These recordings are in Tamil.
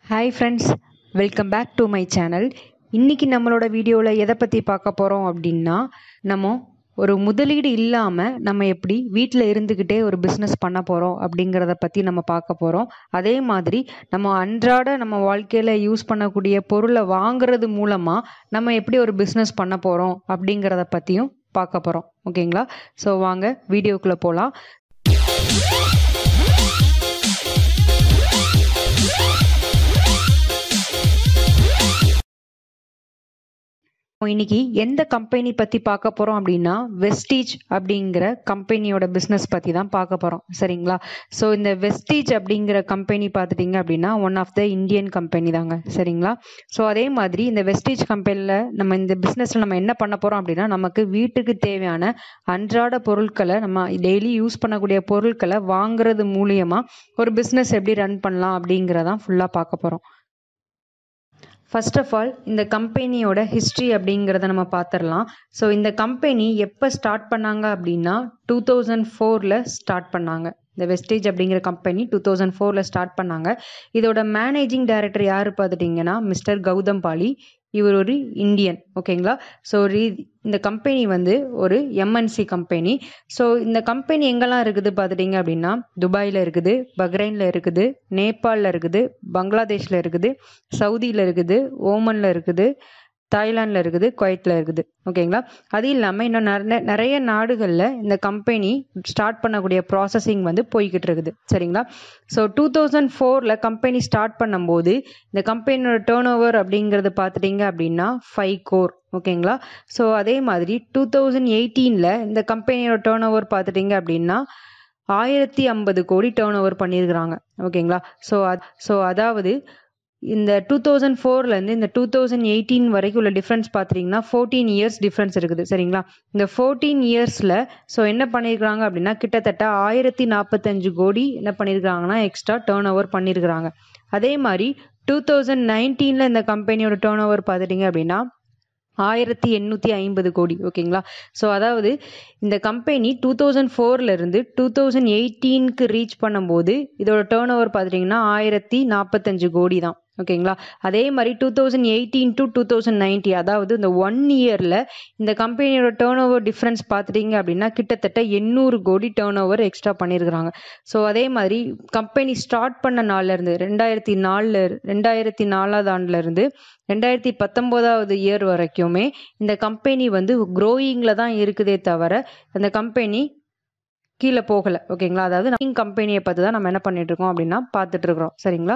hi friends welcome back to my channel இன்றைக்கி நம்மளோட வீடியோவில் எதை பற்றி பார்க்க போகிறோம் அப்படின்னா நம்ம ஒரு முதலீடு இல்லாமல் நம்ம எப்படி வீட்டில் இருந்துக்கிட்டே ஒரு பிஸ்னஸ் பண்ண போகிறோம் அப்படிங்கிறத பற்றி நம்ம பார்க்க போகிறோம் அதே மாதிரி நம்ம அன்றாட நம்ம வாழ்க்கையில் யூஸ் பண்ணக்கூடிய பொருளை வாங்குறது மூலமாக நம்ம எப்படி ஒரு பிஸ்னஸ் பண்ண போகிறோம் அப்படிங்கிறத பற்றியும் பார்க்க போகிறோம் ஓகேங்களா ஸோ வாங்க வீடியோக்குள்ளே போகலாம் இன்னைக்கு எந்த கம்பெனி பற்றி பார்க்க போகிறோம் அப்படின்னா வெஸ்டீஜ் அப்படிங்கிற கம்பெனியோட பிஸ்னஸ் பற்றி தான் பார்க்க போகிறோம் சரிங்களா ஸோ இந்த வெஸ்டீஜ் அப்படிங்கிற கம்பெனி பார்த்துட்டிங்க அப்படின்னா one of the Indian company தாங்க சரிங்களா ஸோ அதே மாதிரி இந்த வெஸ்டீஜ் கம்பெனியில் நம்ம இந்த பிஸ்னஸில் நம்ம என்ன பண்ண போகிறோம் அப்படின்னா நமக்கு வீட்டுக்கு தேவையான அன்றாட பொருட்களை நம்ம டெய்லி யூஸ் பண்ணக்கூடிய பொருட்களை வாங்குறது மூலியமாக ஒரு பிஸ்னஸ் எப்படி ரன் பண்ணலாம் அப்படிங்கிறதான் ஃபுல்லாக பார்க்க போகிறோம் ஃபர்ஸ்ட் ஆஃப் ஆல் இந்த கம்பெனியோட ஹிஸ்ட்ரி அப்படிங்கிறத நம்ம பார்த்துடலாம் ஸோ இந்த கம்பெனி எப்போ ஸ்டார்ட் பண்ணாங்க அப்படின்னா டூ தௌசண்ட் ஃபோரில் ஸ்டார்ட் பண்ணாங்க இந்த வெஸ்டேஜ் அப்படிங்கிற கம்பெனி டூ தௌசண்ட் ஃபோரில் ஸ்டார்ட் பண்ணாங்க இதோட மேனேஜிங் டைரக்டர் யார் பார்த்துட்டிங்கன்னா மிஸ்டர் கௌதம் பாலி இவர் ஒரு இந்தியன் ஓகேங்களா ஸோ ரீ இந்த கம்பெனி வந்து ஒரு எம்என்சி கம்பெனி ஸோ இந்த கம்பெனி எங்கெல்லாம் இருக்குது பார்த்துட்டிங்க அப்படின்னா துபாயில் இருக்குது பக்ரைனில் இருக்குது நேபாளில் இருக்குது பங்களாதேஷில் இருக்குது சவுதியில் இருக்குது ஓமனில் இருக்குது தாய்லாண்டில் இருக்குது குவைத்தில் இருக்குது ஓகேங்களா அது இல்லாமல் இன்னும் நிறைய நிறைய நாடுகளில் இந்த கம்பெனி ஸ்டார்ட் பண்ணக்கூடிய ப்ராசஸிங் வந்து போய்கிட்டு இருக்குது சரிங்களா ஸோ டூ தௌசண்ட் ஃபோரில் கம்பெனி ஸ்டார்ட் பண்ணும்போது இந்த கம்பெனியோட டேர்ன் ஓவர் அப்படிங்கிறது பார்த்துட்டிங்க அப்படின்னா ஃபைவ் கோர் ஓகேங்களா ஸோ அதே மாதிரி டூ தௌசண்ட் எயிட்டீனில் இந்த கம்பெனியோட டேர்ன் ஓவர் பார்த்துட்டிங்க அப்படின்னா ஆயிரத்தி ஐம்பது கோடி டேர்ன் ஓவர் பண்ணியிருக்கிறாங்க ஓகேங்களா ஸோ ஸோ அதாவது இந்த டூ தௌசண்ட் ஃபோர்லேருந்து இந்த டூ தௌசண்ட் எயிட்டீன் வரைக்கும் உள்ள டிஃப்ரென்ஸ் பார்த்துட்டிங்கன்னா ஃபோர்டீன் இயர்ஸ் டிஃப்ரென்ஸ் இருக்குது சரிங்களா இந்த ஃபோர்டீன் இயர்ஸில் ஸோ என்ன பண்ணியிருக்கிறாங்க அப்படின்னா கிட்டத்தட்ட ஆயிரத்தி நாற்பத்தஞ்சு கோடி என்ன பண்ணியிருக்கிறாங்கன்னா எக்ஸ்ட்ரா டேர்ன் ஓவர் பண்ணியிருக்கிறாங்க அதே மாதிரி டூ தௌசண்ட் நைன்டீனில் இந்த கம்பெனியோட டேர்ன் ஓவர் பார்த்துட்டிங்க அப்படின்னா ஆயிரத்தி எண்ணூற்றி ஐம்பது கோடி ஓகேங்களா ஸோ அதாவது இந்த கம்பெனி டூ தௌசண்ட் ஃபோர்லேருந்து டூ தௌசண்ட் எயிட்டீனுக்கு ரீச் பண்ணும்போது இதோட டேர்ன் ஓவர் பார்த்துட்டிங்கன்னா ஆயிரத்தி நாற்பத்தஞ்சு கோடி தான் ஓகேங்களா அதே மாதிரி two thousand eighteen to two thousand ninety அதாவது இந்த ஒன் இயரில் இந்த கம்பெனியோட டேர்ன் ஓவர் டிஃப்ரென்ஸ் பார்த்துட்டிங்க அப்படின்னா கிட்டத்தட்ட எண்ணூறு கோடி டேர்ன் ஓவர் எக்ஸ்ட்ரா பண்ணியிருக்கிறாங்க ஸோ அதே மாதிரி கம்பெனி ஸ்டார்ட் பண்ண நாள்லேருந்து ரெண்டாயிரத்தி நாலில் ரெண்டாயிரத்தி நாலாவது ஆண்டுலேருந்து ரெண்டாயிரத்தி பத்தொம்போதாவது இயர் வரைக்குமே இந்த கம்பெனி வந்து க்ரோயிங்கில் தான் இருக்குதே தவிர அந்த கம்பெனி கீழே போகலை ஓகேங்களா அதாவது கம்பெனியை பார்த்து தான் நம்ம என்ன பண்ணிட்டு இருக்கோம் அப்படின்னா பார்த்துட்டு இருக்கிறோம் சரிங்களா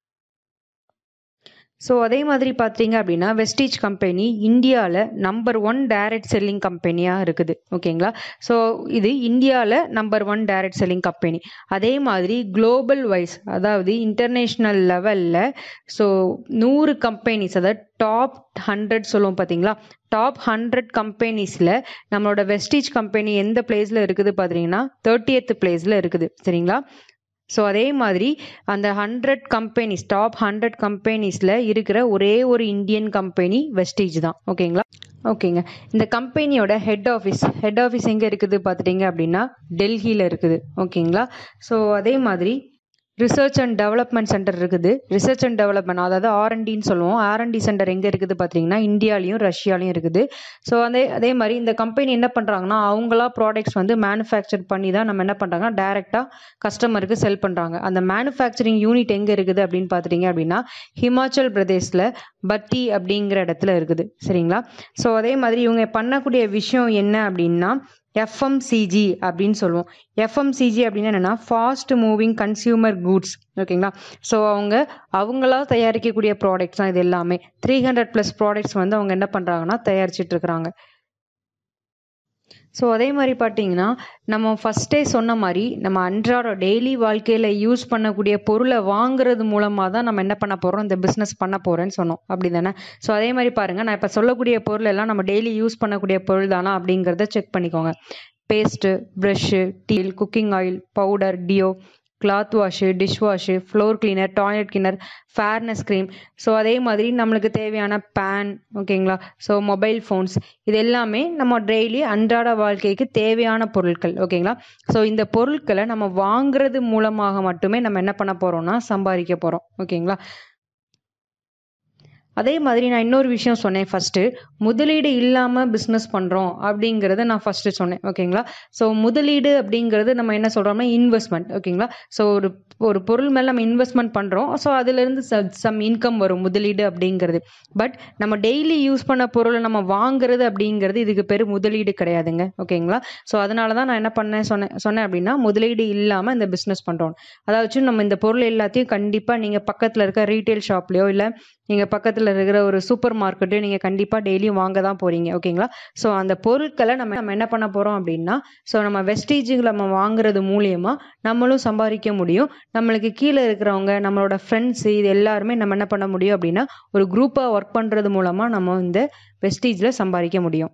ஸோ அதே மாதிரி பார்த்தீங்க அப்படின்னா வெஸ்டீஜ் கம்பெனி இந்தியாவில் நம்பர் ஒன் டைரக்ட் செல்லிங் கம்பெனியாக இருக்குது ஓகேங்களா ஸோ இது இந்தியாவில் number one direct selling company அதே மாதிரி குளோபல் வைஸ் அதாவது இன்டர்நேஷ்னல் லெவலில் ஸோ நூறு கம்பெனிஸ் அதாவது டாப் ஹண்ட்ரட் சொல்லுவோம் பார்த்தீங்களா டாப் ஹண்ட்ரட் கம்பெனிஸில் நம்மளோட வெஸ்டீஜ் கம்பெனி எந்த பிளேஸில் இருக்குது பார்த்தீங்கன்னா தேர்ட்டியத் பிளேஸில் இருக்குது சரிங்களா ஸோ அதே மாதிரி அந்த ஹண்ட்ரட் கம்பெனிஸ் டாப் ஹண்ட்ரட் கம்பெனிஸில் இருக்கிற ஒரே ஒரு இந்தியன் கம்பெனி வெஸ்டேஜ் தான் ஓகேங்களா ஓகேங்க இந்த கம்பெனியோட ஹெட் ஆஃபீஸ் ஹெட் ஆஃபீஸ் எங்கே இருக்குது பார்த்துட்டிங்க அப்படின்னா டெல்லியில் இருக்குது ஓகேங்களா ஸோ அதே மாதிரி ரிசர்ச் அண்ட் டெவலப்மெண்ட் சென்டர் இருக்குது ரிசர்ச் அண்ட் டெவலப்மெண்ட் அதாவது ஆர்என்டின்னு சொல்லுவோம் ஆர்என்டி சென்டர் எங்கே இருக்குது பார்த்தீங்கன்னா இந்தியாலையும் ரஷ்யாலையும் இருக்குது ஸோ அதே அதே மாதிரி இந்த கம்பெனி என்ன பண்ணுறாங்கன்னா அவங்களா ப்ராடக்ட்ஸ் வந்து மேனுஃபேக்சர் பண்ணி தான் நம்ம என்ன பண்ணுறாங்கன்னா டேரெக்டாக கஸ்டமருக்கு செல் பண்ணுறாங்க அந்த மேனுஃபேக்சரிங் யூனிட் எங்கே இருக்குது அப்படின்னு பார்த்துட்டிங்க அப்படின்னா ஹிமாச்சல் பிரதேஷில் பத்தி அப்படிங்கிற இடத்துல இருக்குது சரிங்களா ஸோ அதே மாதிரி இவங்க பண்ணக்கூடிய விஷயம் என்ன அப்படின்னா எஃப்எம்சிஜி அப்படின்னு சொல்லுவோம் எஃப்எம்சிஜி அப்படின்னா என்னென்னா ஃபாஸ்ட் மூவிங் கன்சியூமர் கூட்ஸ் ஓகேங்களா ஸோ அவங்க அவங்களா தயாரிக்கக்கூடிய ப்ராடக்ட்ஸ் தான் இது எல்லாமே த்ரீ ஹண்ட்ரட் ப்ளஸ் ப்ராடக்ட்ஸ் வந்து அவங்க என்ன பண்ணுறாங்கன்னா தயாரிச்சிட்டு இருக்கிறாங்க ஸோ அதே மாதிரி பார்த்தீங்கன்னா நம்ம ஃபஸ்ட்டே சொன்ன மாதிரி நம்ம அன்றாட டெய்லி வாழ்க்கையில் யூஸ் பண்ணக்கூடிய பொருளை வாங்குறது மூலமாக தான் நம்ம என்ன பண்ண போகிறோம் இந்த பிஸ்னஸ் பண்ண போகிறேன்னு சொன்னோம் அப்படி தானே ஸோ அதே மாதிரி பாருங்கள் நான் இப்போ சொல்லக்கூடிய பொருள் எல்லாம் நம்ம டெய்லி யூஸ் பண்ணக்கூடிய பொருள் தானா அப்படிங்கிறத செக் பண்ணிக்கோங்க பேஸ்ட்டு ப்ரஷ்ஷு டீல் cooking oil powder deo cloth wash dish wash floor cleaner toilet cleaner fairness cream so அதே மாதிரி நம்மளுக்கு தேவையான பேன் ஓகேங்களா ஸோ மொபைல் ஃபோன்ஸ் இது எல்லாமே நம்ம டெய்லி அன்றாட வாழ்க்கைக்கு தேவையான பொருட்கள் ஓகேங்களா ஸோ இந்த பொருட்களை நம்ம வாங்குறது மூலமாக மட்டுமே நம்ம என்ன பண்ண போகிறோம்னா சம்பாதிக்க போகிறோம் ஓகேங்களா அதே மாதிரி நான் இன்னொரு விஷயம் சொன்னேன் ஃபஸ்ட்டு முதலீடு இல்லாமல் பிஸ்னஸ் பண்ணுறோம் அப்படிங்கிறத நான் ஃபஸ்ட்டு சொன்னேன் ஓகேங்களா ஸோ முதலீடு அப்படிங்கிறது நம்ம என்ன சொல்கிறோம்னா இன்வெஸ்ட்மெண்ட் ஓகேங்களா ஸோ ஒரு ஒரு பொருள் மேலே நம்ம இன்வெஸ்ட்மெண்ட் பண்ணுறோம் ஸோ அதுலேருந்து சம் இன்கம் வரும் முதலீடு அப்படிங்கிறது பட் நம்ம டெய்லி யூஸ் பண்ண பொருளை நம்ம வாங்குறது அப்படிங்கிறது இதுக்கு பேர் முதலீடு கிடையாதுங்க ஓகேங்களா ஸோ அதனால தான் நான் என்ன பண்ணேன் சொன்னேன் சொன்னேன் அப்படின்னா முதலீடு இல்லாமல் இந்த பிஸ்னஸ் பண்ணுறோம் அதாவது நம்ம இந்த பொருள் எல்லாத்தையும் கண்டிப்பாக நீங்கள் பக்கத்தில் இருக்க ரீட்டைல் ஷாப்லையோ இல்லை நீங்கள் பக்கத்தில் இருக்கிற ஒரு சூப்பர் மார்க்கெட்டையும் நீங்கள் கண்டிப்பாக டெய்லியும் வாங்க தான் போகிறீங்க ஓகேங்களா ஸோ அந்த பொருட்களை நம்ம நம்ம என்ன பண்ண போகிறோம் அப்படின்னா ஸோ நம்ம வெஸ்டேஜுகளை நம்ம வாங்குறது மூலியமாக நம்மளும் சம்பாதிக்க முடியும் நம்மளுக்கு கீழே இருக்கிறவங்க நம்மளோட ஃப்ரெண்ட்ஸு இது எல்லாருமே நம்ம என்ன பண்ண முடியும் அப்படின்னா ஒரு குரூப்பாக ஒர்க் பண்ணுறது மூலமாக நம்ம இந்த வெஸ்டேஜில் சம்பாதிக்க முடியும்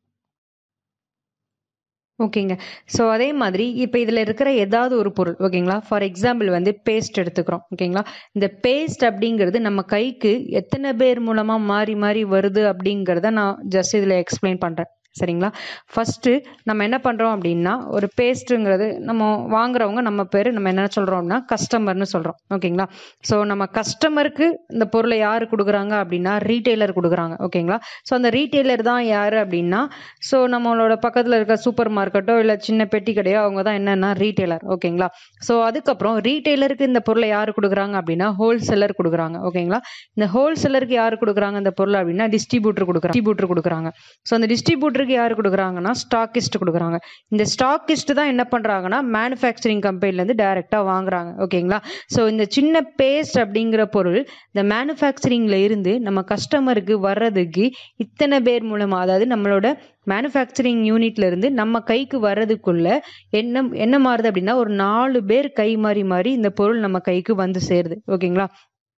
ஓகேங்க ஸோ அதே மாதிரி இப்போ இதில் இருக்கிற ஏதாவது ஒரு பொருள் ஓகேங்களா ஃபார் எக்ஸாம்பிள் வந்து பேஸ்ட் எடுத்துக்கிறோம் ஓகேங்களா இந்த பேஸ்ட் அப்படிங்கிறது நம்ம கைக்கு எத்தனை பேர் மூலமாக மாறி மாறி வருது அப்படிங்கிறத நான் ஜஸ்ட் இதில் எக்ஸ்பிளைன் பண்ணுறேன் சரிங்களா ஃபஸ்ட்டு நம்ம என்ன பண்ணுறோம் அப்படின்னா ஒரு பேஸ்ட்டுங்கிறது நம்ம வாங்குறவங்க நம்ம பேர் நம்ம என்ன சொல்கிறோம்னா கஸ்டமர்னு சொல்கிறோம் ஓகேங்களா ஸோ நம்ம கஸ்டமருக்கு இந்த பொருளை யார் கொடுக்குறாங்க அப்படின்னா ரீட்டெய்லர் கொடுக்குறாங்க ஓகேங்களா ஸோ அந்த ரீட்டெய்லர் தான் யார் அப்படின்னா ஸோ நம்மளோட பக்கத்தில் இருக்க சூப்பர் மார்க்கெட்டோ இல்லை சின்ன பெட்டி கடையோ அவங்க தான் என்னென்னா ரீட்டெய்லர் ஓகேங்களா ஸோ அதுக்கப்புறம் ரீட்டெய்லருக்கு இந்த பொருளை யார் கொடுக்குறாங்க அப்படின்னா ஹோல்சேலர் கொடுக்குறாங்க ஓகேங்களா இந்த ஹோல்சேலருக்கு யார் கொடுக்குறாங்க இந்த பொருள் அப்படின்னா டிஸ்ட்ரிபியூட்டர் கொடுக்குறாங்க டிஸ்ட்ரிபியூட்டர் கொடுக்குறாங்க ஸோ அந்த டிஸ்ட்ரிபியூட்டருக்கு யார் கொடுக்குறாங்கன்னா ஸ்டாக்கிஸ்ட் கொடுக்குறாங்க இந்த ஸ்டாக்கிஸ்ட் தான் என்ன பண்ணுறாங்கன்னா மேனுஃபேக்சரிங் கம்பெனிலேருந்து டைரெக்டாக வாங்குறாங்க ஓகேங்களா ஸோ இந்த சின்ன பேஸ்ட் அப்படிங்கிற பொருள் இந்த மேனுஃபேக்சரிங்கில் இருந்து நம்ம கஸ்டமருக்கு வர்றதுக்கு இத்தனை பேர் மூலமாக அதாவது நம்மளோட மேனுஃபேக்சரிங் யூனிட்ல இருந்து நம்ம கைக்கு வர்றதுக்குள்ள என்ன என்ன மாறுது அப்படின்னா ஒரு நாலு பேர் கை மாறி மாறி இந்த பொருள் நம்ம கைக்கு வந்து சேருது ஓகேங்களா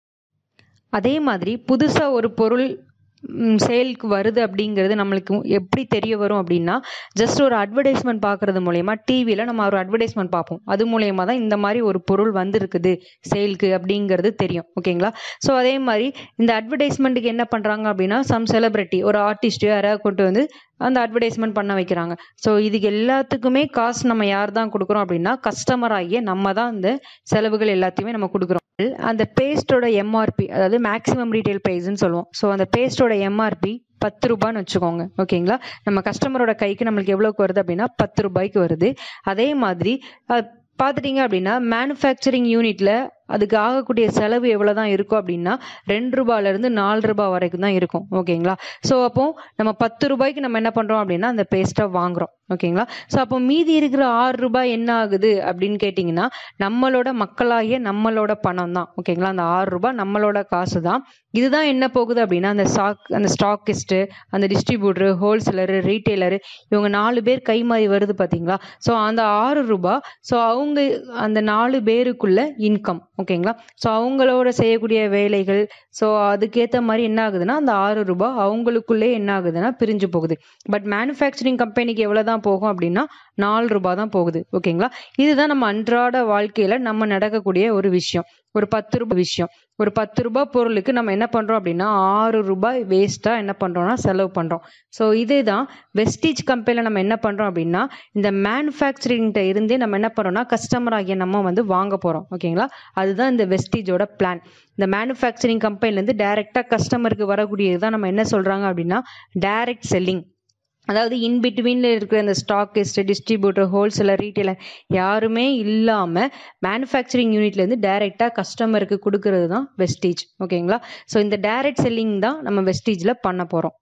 அதே மாதிரி புதுசாக ஒரு பொருள் சேலுக்கு வருது அப்படிங்கிறது நம்மளுக்கு எப்படி தெரிய வரும் அப்படின்னா ஜஸ்ட் ஒரு அட்வர்டைஸ்மெண்ட் பார்க்குறது மூலயமா டிவியில் நம்ம ஒரு அட்வர்டைஸ்மெண்ட் பார்ப்போம் அது மூலயமா தான் இந்த மாதிரி ஒரு பொருள் வந்திருக்குது சேலுக்கு அப்படிங்கிறது தெரியும் ஓகேங்களா ஸோ அதே மாதிரி இந்த அட்வர்டைஸ்மெண்ட்டுக்கு என்ன பண்ணுறாங்க அப்படின்னா சம் செலிப்ரிட்டி ஒரு ஆர்டிஸ்ட்டு யாராவது கொண்டு வந்து அந்த அட்வர்டைஸ்மெண்ட் பண்ண வைக்கிறாங்க ஸோ இதுக்கு எல்லாத்துக்குமே காசு நம்ம யார் தான் கொடுக்குறோம் அப்படின்னா கஸ்டமர் ஆகிய நம்ம தான் இந்த செலவுகள் எல்லாத்தையுமே நம்ம கொடுக்குறோம் அந்த பேஸ்டோட எம்ஆர்பி அதாவது மேக்ஸிமம் ரீட்டைல் ப்ரைஸ்ன்னு சொல்லுவோம் ஸோ அந்த பேஸ்டோட எம்ஆர்பி பத்து ரூபான்னு வச்சுக்கோங்க ஓகேங்களா நம்ம கஸ்டமரோட கைக்கு நம்மளுக்கு எவ்வளோக்கு வருது அப்படின்னா பத்து ரூபாய்க்கு வருது அதே மாதிரி பார்த்துட்டிங்க அப்படின்னா மேனுஃபேக்சரிங் யூனிட்டில் அதுக்கு ஆகக்கூடிய செலவு எவ்வளோ தான் இருக்கும் அப்படின்னா ரெண்டு ரூபாயிலேருந்து நாலு ரூபாய் வரைக்கும் தான் இருக்கும் ஓகேங்களா ஸோ அப்போ நம்ம பத்து ரூபாய்க்கு நம்ம என்ன பண்ணுறோம் அப்படின்னா அந்த பேஸ்ட்டை வாங்குறோம் ஓகேங்களா ஸோ அப்போ மீதி இருக்கிற ஆறு ரூபாய் என்ன ஆகுது அப்படின்னு கேட்டிங்கன்னா நம்மளோட மக்களாகிய நம்மளோட பணம் தான் ஓகேங்களா அந்த ஆறு ரூபாய் நம்மளோட காசு தான் இதுதான் என்ன போகுது அப்படின்னா அந்த ஸ்டாக் அந்த ஸ்டாக்கிஸ்ட்டு அந்த டிஸ்ட்ரிபியூட்டரு ஹோல்சேலரு ரீட்டெய்லரு இவங்க நாலு பேர் கை மாறி வருது பார்த்தீங்களா ஸோ அந்த ஆறு ரூபாய் ஸோ அவங்க அந்த நாலு பேருக்குள்ள இன்கம் ஓகேங்களா ஸோ அவங்களோட செய்யக்கூடிய வேலைகள் ஸோ அதுக்கேற்ற மாதிரி என்ன ஆகுதுன்னா அந்த ஆறு ரூபாய் அவங்களுக்குள்ளே என்ன ஆகுதுன்னா பிரிஞ்சு போகுது பட் மேனுஃபேக்சரிங் கம்பெனிக்கு எவ்வளோ தான் போகும் அப்படின்னா நாலு ரூபாய் தான் போகுது ஓகேங்களா இதுதான் நம்ம அன்றாட வாழ்க்கையில் நம்ம நடக்கக்கூடிய ஒரு விஷயம் ஒரு பத்து ரூபாய் விஷயம் ஒரு பத்து ரூபாய் பொருளுக்கு நம்ம என்ன பண்ணுறோம் அப்படின்னா ஆறு ரூபாய் வேஸ்ட்டாக என்ன பண்ணுறோம்னா செலவு பண்ணுறோம் ஸோ இதே தான் வெஸ்டீஜ் கம்பெனியில் நம்ம என்ன பண்ணுறோம் அப்படின்னா இந்த மேனுஃபேக்சரிங்கிட்ட இருந்தே நம்ம என்ன பண்ணுறோம்னா கஸ்டமர் ஆகிய நம்ம வந்து வாங்க போகிறோம் ஓகேங்களா அதுதான் இந்த வெஸ்டீஜோட பிளான் இந்த மேனுஃபேக்சரிங் கம்பெனிலேருந்து டைரெக்டாக கஸ்டமருக்கு வரக்கூடியது தான் நம்ம என்ன சொல்கிறாங்க அப்படின்னா டைரக்ட் செல்லிங் அதாவது இன் பிட்வீனில் இருக்கிற இந்த ஸ்டாக்கிஸ்ட் டிஸ்ட்ரிபியூட்டர் ஹோல்சேலர் ரீட்டைலர் யாருமே இல்லாமல் மேனுஃபேக்சரிங் யூனிட்லேருந்து டைரெக்டாக கஸ்டமருக்கு கொடுக்கறது தான் வெஸ்டீஜ் ஓகேங்களா ஸோ இந்த டைரக்ட் செல்லிங் தான் நம்ம வெஸ்டீஜில் பண்ண போகிறோம்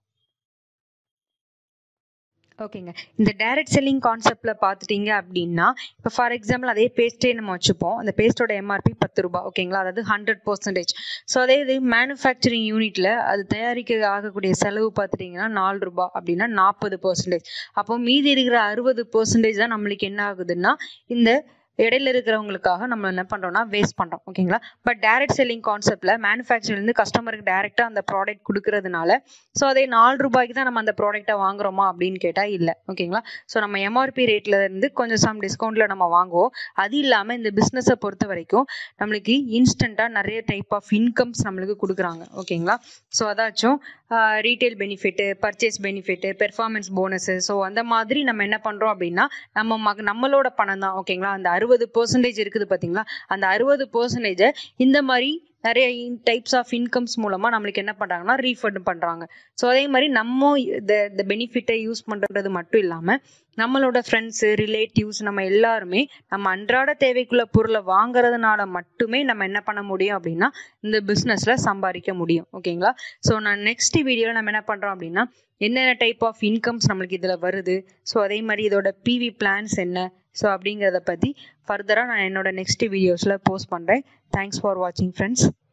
ஓகேங்க இந்த டைரக்ட் செல்லிங் கான்செப்டில் பார்த்துட்டீங்க அப்படின்னா இப்போ ஃபார் எக்ஸாம்பிள் அதே பேஸ்ட்டே நம்ம வச்சுப்போம் அந்த பேஸ்ட்டோட எம்ஆர்பி பத்து ரூபாய் ஓகேங்களா அதாவது ஹண்ட்ரட் பர்சன்டேஜ் ஸோ அதே இது மேனுஃபேக்சரிங் யூனிட்டில் அது தயாரிக்க ஆகக்கூடிய செலவு பார்த்துட்டிங்கன்னா நாலு ரூபாய் அப்படின்னா நாற்பது பர்சன்டேஜ் அப்போ மீதி இருக்கிற அறுபது பர்சன்டேஜ் தான் நம்மளுக்கு என்ன ஆகுதுன்னா இந்த இடையில இருக்கிறவங்களுக்காக நம்ம என்ன பண்ணுறோம்னா வேஸ்ட் பண்ணுறோம் ஓகேங்களா பட் டைரக்ட் செல்லிங் கான்செப்டில் மேனுஃபேக்சர்லேருந்து கஸ்டமருக்கு டேரெக்டாக அந்த ப்ராடக்ட் கொடுக்கறதுனால ஸோ அதே நாலு ரூபாய்க்கு தான் நம்ம அந்த ப்ராடக்ட்டை வாங்குறோமா அப்படின்னு கேட்டால் இல்லை ஓகேங்களா ஸோ நம்ம எம்ஆர்பி ரேட்டில் இருந்து கொஞ்சம் சம் டிஸ்கவுண்ட்டில் நம்ம வாங்குவோம் அது இல்லாமல் இந்த பிஸ்னஸை பொறுத்த வரைக்கும் நம்மளுக்கு இன்ஸ்டண்ட்டாக நிறைய டைப் ஆஃப் இன்கம்ஸ் நம்மளுக்கு கொடுக்குறாங்க ஓகேங்களா ஸோ அதாச்சும் retail benefit purchase benefit performance bonus so அந்த மாதிரி நம்ம என்ன பண்ணுறோம் அப்படின்னா நம்ம மக நம்மளோட பணம் தான் ஓகேங்களா அந்த அறுபது அறுபது பர்சன்டேஜ் இருக்குது பார்த்தீங்களா அந்த அறுபது பர்சன்டேஜை இந்த மாதிரி நிறைய டைப்ஸ் ஆஃப் இன்கம்ஸ் மூலமா நம்மளுக்கு என்ன பண்றாங்கன்னா ரீஃபண்ட் பண்றாங்க ஸோ அதே மாதிரி நம்ம இந்த இந்த பெனிஃபிட்டை யூஸ் பண்றது மட்டும் இல்லாம நம்மளோட ஃப்ரெண்ட்ஸ் ரிலேட்டிவ்ஸ் நம்ம எல்லாருமே நம்ம அன்றாட தேவைக்குள்ள பொருளை வாங்குறதுனால மட்டுமே நம்ம என்ன பண்ண முடியும் அப்படின்னா இந்த பிஸ்னஸ்ல சம்பாதிக்க முடியும் ஓகேங்களா ஸோ நான் நெக்ஸ்ட் வீடியோவில் நம்ம என்ன பண்றோம் அப்படின்னா என்னென்ன டைப் ஆஃப் இன்கம்ஸ் நம்மளுக்கு இதில் வருது ஸோ அதே மாதிரி இதோட பிவி பிளான்ஸ் என்ன ஸோ அப்படிங்கிறத பற்றி ஃபர்தராக நான் என்னோட நெக்ஸ்ட் வீடியோஸில் போஸ்ட் பண்ணுறேன் தேங்க்ஸ் ஃபார் வாட்சிங் ஃப்ரெண்ட்ஸ்